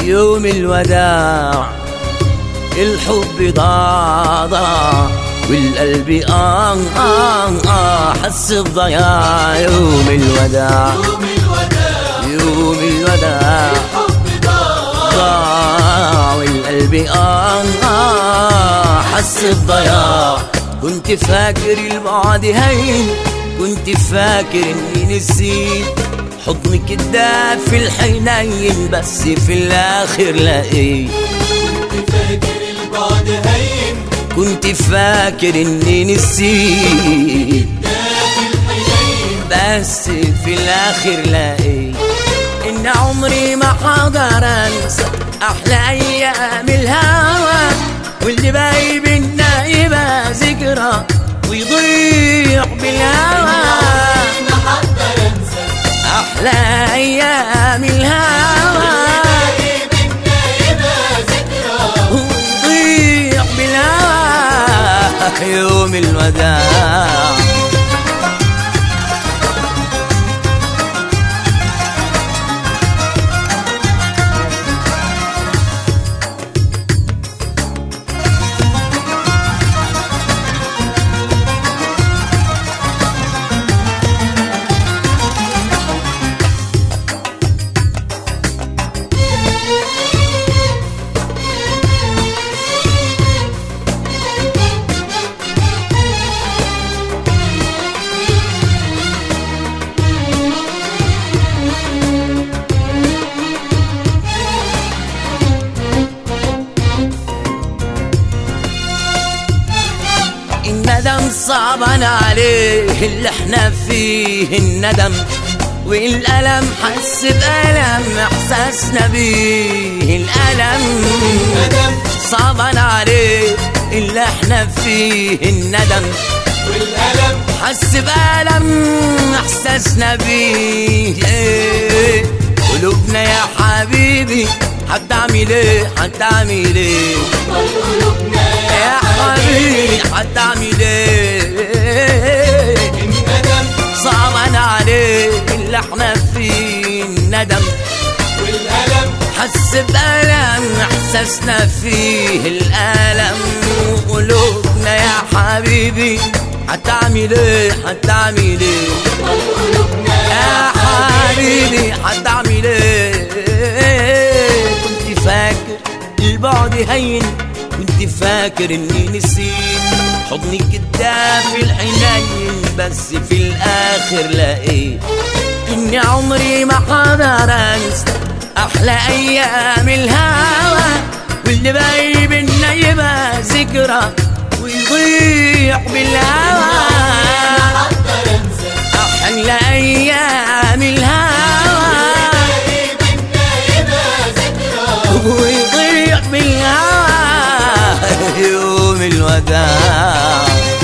يوم الوداع الحب ضاع ضاع والقلب آه آه آه حس بضياع يوم الوداع يوم الوداع يوم الوداع حب ضاع ضاع والقلب آه آه حس بضياع كنت فاكر البعد هين كنت فاكر اني نسيت حضنك الدافي الحنين بس في الاخر لقيت كنت فاكر البعد هين كنت فاكر اني نسيت دافي الحنين بس في الاخر لقيت ان عمري ما حقدر انسى احلى ايام الهوى واللي باقي بينا يبقى ذكرى ويضيع بالهوى ما حقدر انسى احلى ايام الهوى باقي بينا يبقى ذكرى ويضيع بالهوى يوم الوداع الندم صعبان عليه اللي احنا فيه الندم والألم حس بألم إحساسنا بيه الألم ندم صعبان عليه اللي احنا فيه الندم والألم حس بألم إحساسنا بيه إيه. قلوبنا يا حبيبي هتعمل ايه هتعمل ايه قلوبنا يا حبيبي هتعمل ايه الندم صعبان عليه اللي احنا فيه الندم والألم حس بألم احساسنا فيه الألم وقلوبنا يا حبيبي هتعمل ايه هتعمل ايه قلوبنا يا حبيبي هتعمل ايه كنت فاكر البعد هين كنت فاكر اني نسيت حضنك الدافي الحنين بس في الاخر لقيت اني عمري ما حقدر انسى احلى ايام الهوى واللي باقي بينا يبقى ذكرى ويضيع بالهوى حقدر انسى أحلى أيام الهوى باقي بينا يبقى ذكرى ويضيع بالهوى يوم الوداع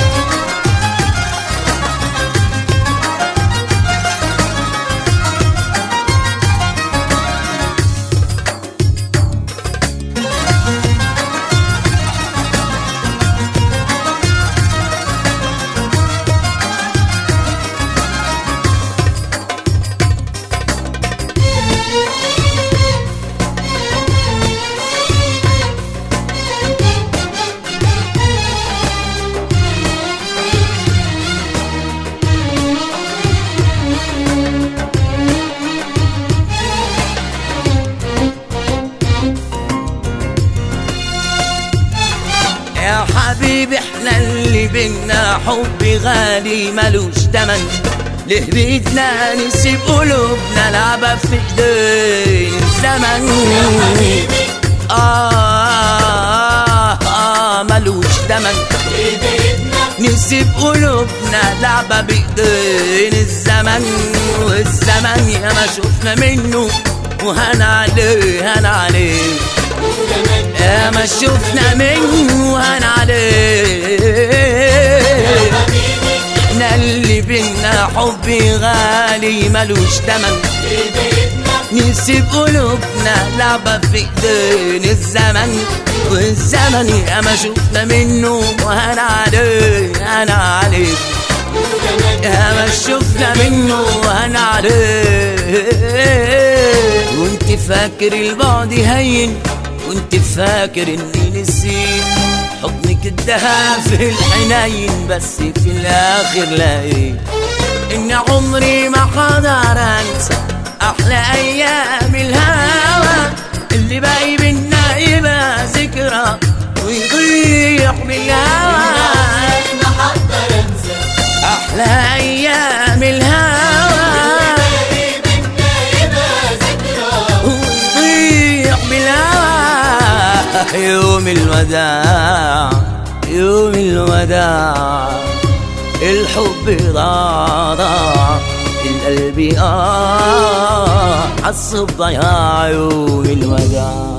يا حبيبي احنا اللي بينا حب غالي ملوش تمن ليه بيدنا نسيب قلوبنا لعبة في ايدين الزمن حبيبي آه, آه, آه ملوش تمن ليه بيتنا نسيب قلوبنا لعبة بإيدين الزمن والزمن يا ما شفنا منه وهن عليه هن عليه والزمن يا ما شفنا منه وهن عليه حبيبي احنا اللي بينا حب غالي ملوش تمن ليه بيتنا نسيب قلوبنا لعبة في ايدين الزمن والزمن يا ما شفنا منه وهن عليه هن عليه والزمن يا ما شفنا منه وهن عليه وانت كنت فاكر البعد هين كنت فاكر اني نسيت حضنك الدهب في الحنين بس في الاخر لقيت ان عمري ما قدر انسى احلى ايام الهوى اللي باقي بينا يبقى ذكرى ويضيع بالهوى ما حقدر انسى احلى ايام الهوى باقي بينا يبقى ذكرى ويضيع بالهوى يوم الوداع يوم الوداع الحب ضاع ضاع القلب آه حس بضياع يوم الوداع